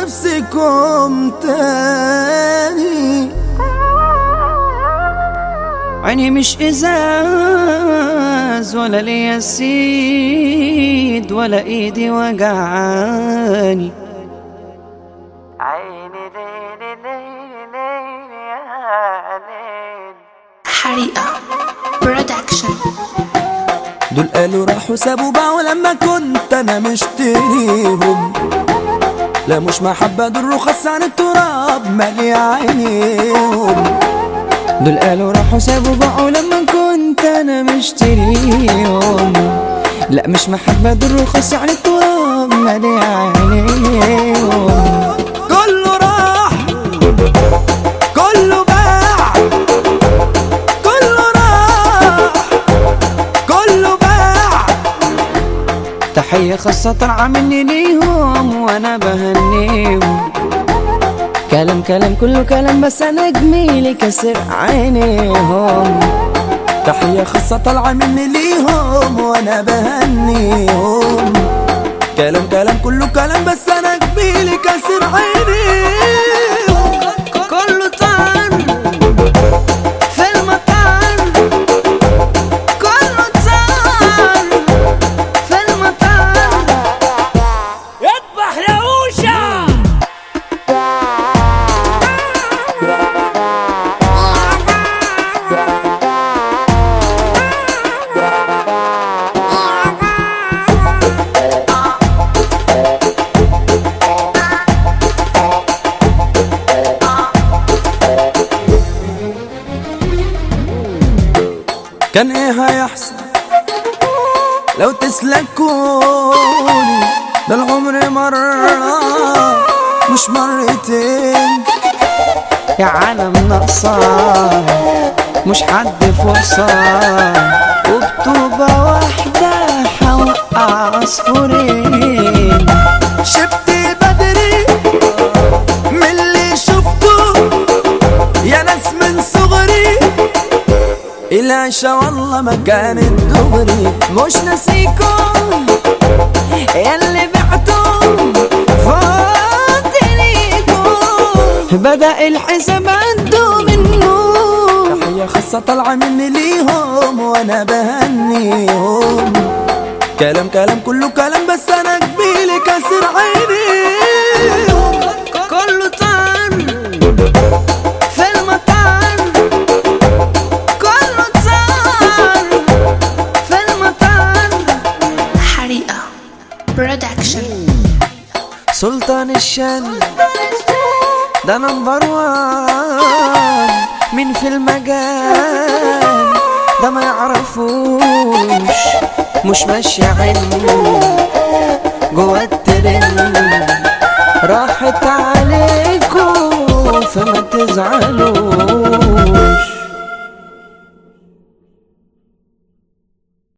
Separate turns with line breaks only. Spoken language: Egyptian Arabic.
نفسكم تاني
عيني مش ازاز ولا ليا سيد ولا ايدي وجعاني عيني ليلي ليلي ليلي يا ليل
حريقة برودكشن
دول قالوا راحوا سابوا باعوا لما كنت انا مشتريهم لا مش محبة دول رخص عن التراب مالي عينيهم
دول قالوا راحوا سابوا بقوا لما كنت انا مشتريهم لا مش محبة دول رخص عن التراب مالي عينيهم
كله راح كله باع كله راح كله باع
تحية خاصة طالعة مني ليهم وانا بهنيهم كلام كلام كله كلام بس انا جميلي كسر عينيهم
تحية خاصة طالعة مني ليهم وانا بهنيهم كلام كلام كله كلام بس انا جميلي كسر عينيهم
كله طعن في المطعن كله طعن في المطعن
اذبح يا اوشا
كان ايه هيحصل لو تسلكوني ده العمر مرة مش مرتين
يا عالم ناقصة مش حد فرصة وبطوبة واحدة حوقع عصفورين
شبت بدري من اللي شفته يا ناس من صغري العشا والله ما كانت دغري
مش ناسيكم ياللي بعتم فاضليكم بدأ الحساب عنده منه
تحية خاصة طالعة مني ليهم وانا بهنيهم كلام كلام كله كلام بس انا جميلي كسر عينيهم
كله طعن في المطعن كله طعن في المطعن
حريقة برودكشن
سلطان الشن ده نمبر وان مين في المجال ده ما يعرفوش مش ماشي عنه جوا الترند راحت عليكم فما تزعلوش